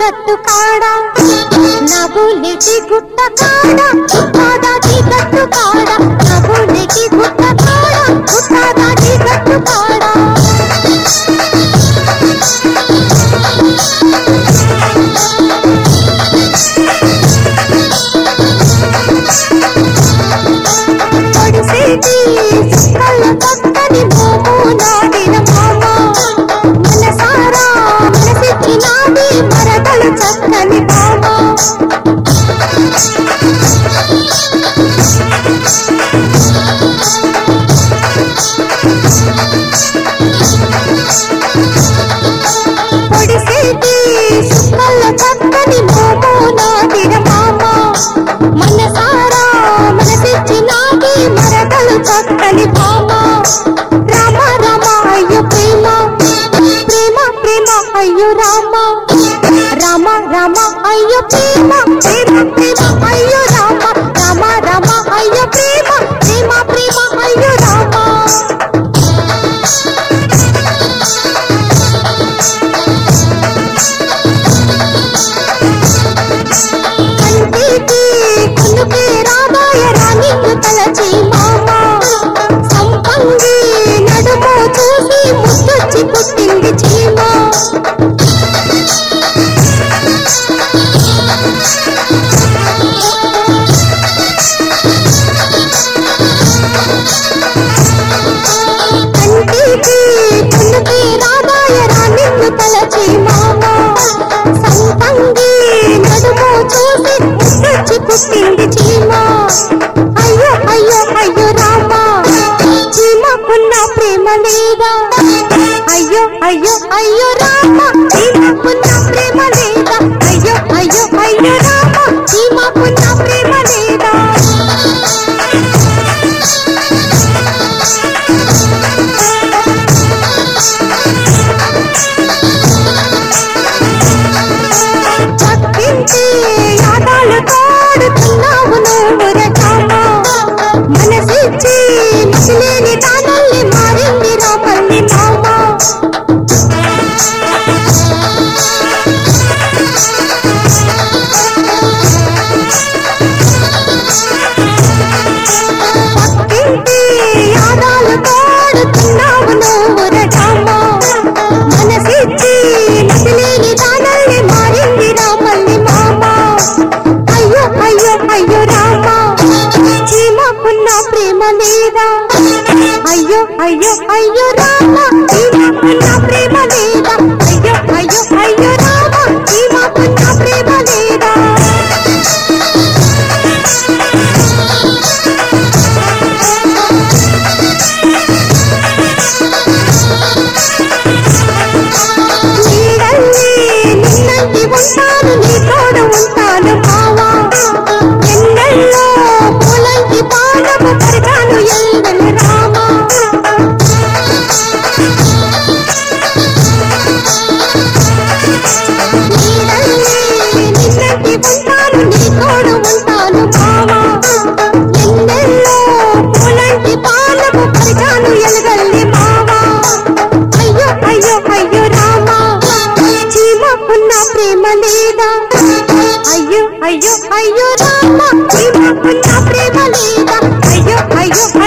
గట్టు కాడ నగులికి గుట్ట కాడ గుట్టాదాటి గట్టు కాడ నగులికి గుట్ట కాడ గుట్టాదాటి గట్టు కాడ పొడిసేటి సుక్కల పక్కని మోము నాడిన మామ మనసారా మనసిచ్చినాది మరదలు చక్కని మామ పొడిసేటి సుక్కల పక్కని మోము నాడిన మామ మనసారా మనసిచ్చినాది మరదలు చక్కని భామ రామ రామ అయ్యో ప్రేమ ప్రేమ ప్రేమ అయ్యో రామ రామ రామ అయ్యో ప్రేమ ప్రేమ ప్రేమ అయ్యో రామ రామ రామ అయ్యో ప్రేమ ప్రేమ ప్రేమ అయ్యో రామ కంటికి కొనుకే రామాయ రాణికు తలచి మామ సంపంగి నడుము చూసి ముద్దొచ్చి పుట్టింది చీమ కంటికి కొనుకే రామాయ రాణికు తలచి మామ సంపంగి నడుము చూసి ముద్దొచ్చి పుట్టింది చీమ అయ్యో అయ్యో అయ్యో రామ చీమకున్న ప్రేమ లేదా అయ్యో అయ్యో అయ్యో రామ చీమకున్న ప్రేమ లేదా అయ్యో అయ్యో అయ్యో రామ చీమకున్న ప్రేమ లేదా చక్కించి యాదాలు తోడుతున్నావు నువ్వు రకామ మనసిచ్చి మిసిలేని దానల్ని మారింది రామల్ని మామ పక్కింటి యాదాలు తోడుతున్నావు నువ్వు రకామ మనసిచ్చి మసిలేని దానల్ని మారింది రామల్ని మామ అయ్యో అయ్యో అయ్యో రామ చీమకున్న ప్రేమ లేదా అయ్యో అయ్యో అయ్యో రామ చీమకున్న ప్రేమ లేదా అయ్యో అయ్యో అయ్యో రామ చీమకున్న ప్రేమ లేదా నీడల్లి నిన్నంటి ఉంటాను నీ తోడు ఉంటాను మావా ఎన్నెల్లో పూలంటి పాదము పరిచాను ఎల్లెల్లి రామా నీడల్లి నిన్నంటి ఉంటాను నీ తోడు ఉంటాను మావా ఎన్నెల్లో పూలంటి పాదము పరిచాను ఎలగల్లి మావా అయ్యో అయ్యో అయ్యో రామా చీమకున్న ప్రేమ లేదా అయ్యో అయ్యో అయ్యో రామ చీమకున్న ప్రేమ లేదా అయ్యో అయ్యో